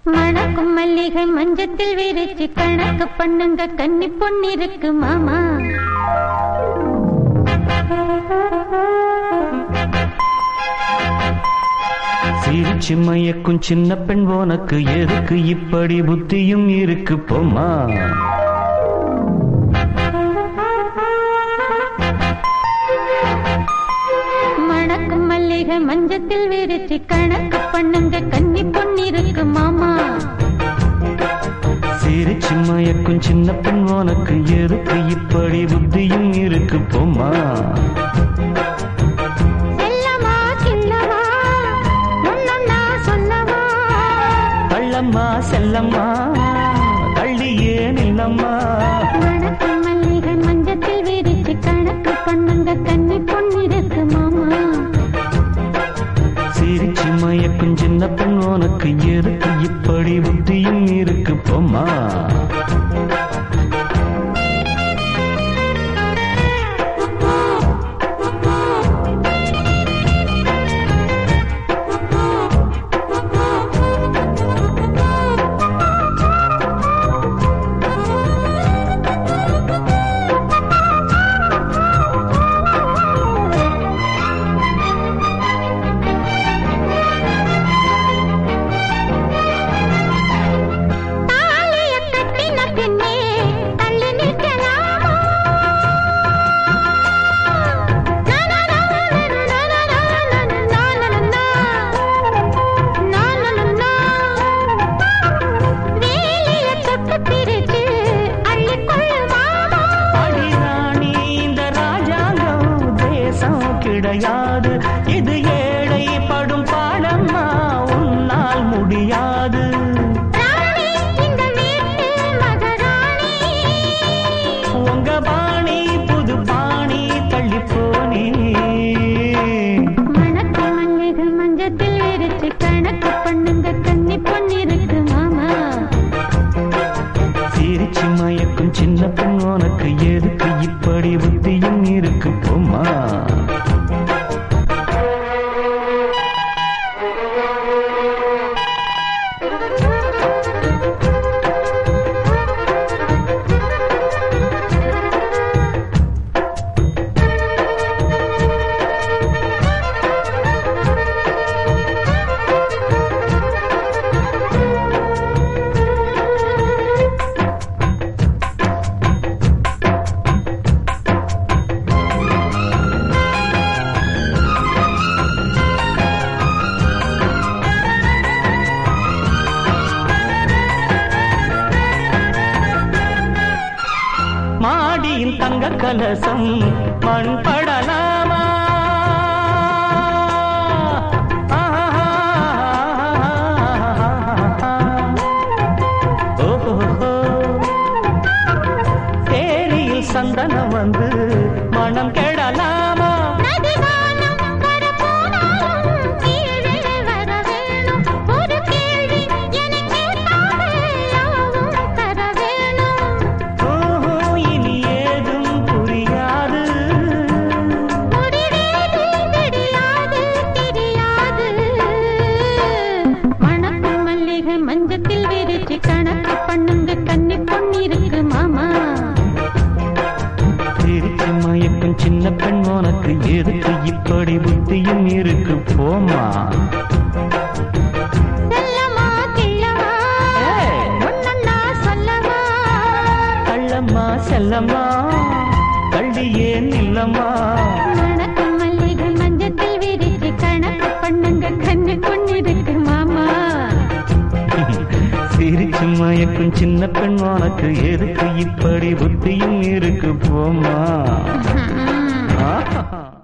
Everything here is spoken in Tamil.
மணக்கும் மல்லிகை மஞ்சத்தில் விரிச்சு கணக்கு பண்ணுங்க கன்னி பொண்ணு இருக்கு மாமா சிரிச்சு மயக்கும் சின்ன பெண் உனக்கு எதுக்கு இப்படி புத்தியும் இருக்கு போமா மணக்கும் மல்லிகை மஞ்சத்தில் விரிச்சு கணக்கு பண்ணுங்க கன்னி பொண்ணு இருக்கு மாமா சிரிச்சு மயக்கும் சின்ன பெண் உனக்கு எதுக்கு இப்படி புத்தியும் இருக்கு போமா செல்லமா கிள்ளவா ஒன்னொன்னா சொல்லவா கள்ளம்மா செல்லம்மா கள்ளியே நில்லம்மா மணக்கும் மல்லிகை மஞ்சத்தில் விரிச்சு கணக்கு பண்ணுங்க கன்னி பொண்ணு இருக்கு மாமா சிரிச்சு மயக்கும் சின்ன பெண் உனக்கு எதுக்கு இப்படி புத்தியும் இருக்கு போமா தாலிய கட்டின பின்னே தள்ளி நிற்கலாமா வேலிய தொட்டு பிரிச்சு அள்ளிக்கொள்ளு மாமா அடிராணி இந்த ராஜாங்கம் தேசம் கிடையாது இது ஏழை படும் பாடம்மா உன்னால் முடியாது ராணி இந்த வீட்டு மகாராணி உங்க பாணி புது பாணி தள்ளி போனி மணக்கு மல்லிகை மஞ்சத்தில் விரிச்சு கணக்கு பண்ணுங்க கன்னி பொண்ணு இருக்கு மாமா சிரிச்சு மயக்கும் சின்ன பெண் உனக்கு எதுக்கு இப்படி புத்தியும் இருக்கு போமா மாடியில் தங்க கலசம் மண் படலாமா ஓஹோ தேரியில் சந்தனம் வந்து மனம் கெடலாமா நதிவானம் வரப்போனாலும் கீழே வர வேணும் ஒரு கேள்வி எனக்கு யாவும் தர வேணும் ஓஹோ இனி ஏதும் புரியாது முடிவேது தெரியாது தெரியாது மணக்கும் மல்லிகை மஞ்சத்தில் விரிச்சு கணக்கு பண்ணுங்க கன்னி பொண்ணு இருக்கு மாமா சிரிச்சு மயக்கும் சின்ன பெண் உனக்கு எதுக்கு இப்படி புத்தியும் இருக்கு போமா செல்லமா கிள்ளவா ஏய். ஒன்னொன்னா சொல்லவா கள்ளம்மா செல்லம்மா கள்ளியே நில்லம்மா மணக்கும் மல்லிகை மஞ்சத்தில் விரிச்சு கணக்கு பண்ணுங்க கண்ணு பொண்ணு இருக்கு மாமா சிரிச்சு மயக்கும் சின்ன பெண் உனக்கு எதுக்கு இப்படி புத்தியும் இருக்கு போமா ம். ஆஹா